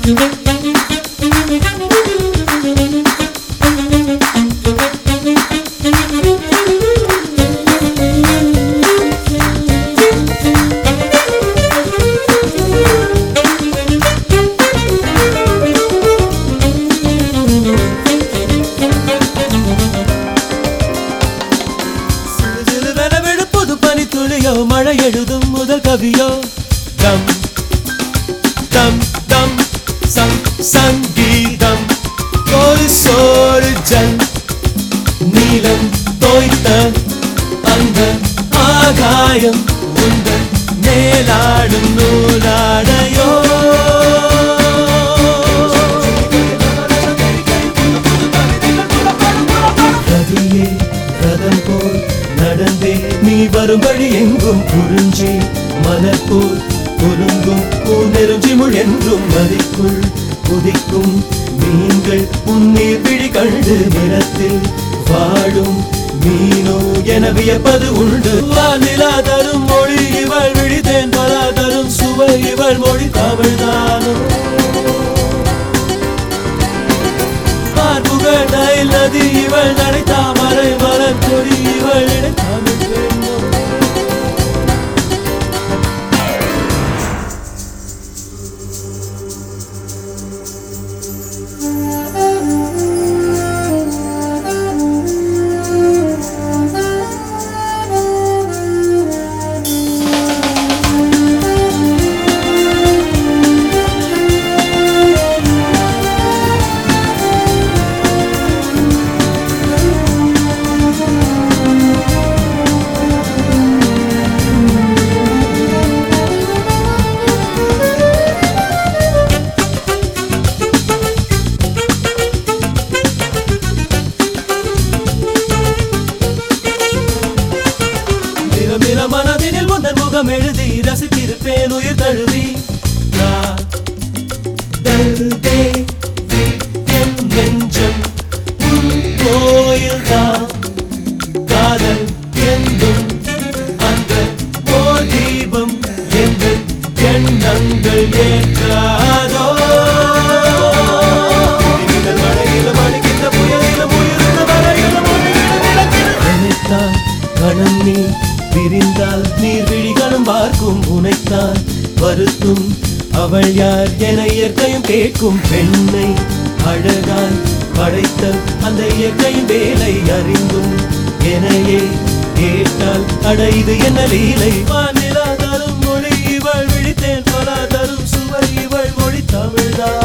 சிறு சிறுவென விழு புது பனி துளியோ மழை எழுதும் முதல் கவியோ டம் டம் டம் சங் சங்கீதம் ஒரு சோறு ஜல் நீலம் தோய்த்த அந்த ஆகாயம் உந்தன் மேலாடும் நூலாடையோ ரதியே ரதம் போல் நடந்தே நீ வரும் வழி எங்கும் குறிஞ்சி மலர் போல் குலுங்கும் பூநெருஞ்சிமுள் என்றும் மதிக்குள் குதிக்கும் மீன்கள் உன்னீர் விழி கண்டு நிலத்தில் வாழும் மீனோ என வியப்பது உண்டு வானிலா தரும் மொழி இவள் விழி தேன் பலா தரும் சுவை இவள் மொழி தமிழ்தானும் பார்ப்புகள் நயில் நதி இவள் நடை தாமரை மலர் கொடி இவள் இடை தமிழ் பெண்ணும் தினம் தினம் மனதினில் முந்தன் முகம் எழுதி ரசித்திருப்பேன் உயிர் தழுவி காதல்தே என் நெஞ்சம் உன் கோயில்தான் காதல் என்றும் அந்த ஓர் தீபம் என்று எண்ணங்கள் ஏற்றாதோ இடிமின்னல் மழையிலும் அடிக்கின்ற புயலிலும் உயிருள்ள வரையிலும் ஒளியிலும் நிலத்திலும் நினைத்தால் கணம் நீ விரிந்தால் நீர்விழிகளும் பார்க்கும் உனைத்தான் வருத்தும் அவள் யார் என இயற்கையும் கேட்கும் பெண்ணை அழகால் படைத்த அந்த இயற்கையும் வேலை அறிந்தும் எனையே கேட்டால் அட இது என்ன லீலை வானிலா தரும் மொழி இவள் விழித்தேன் பலா தரும் சுவை இவள் மொழி தமிழ்தான்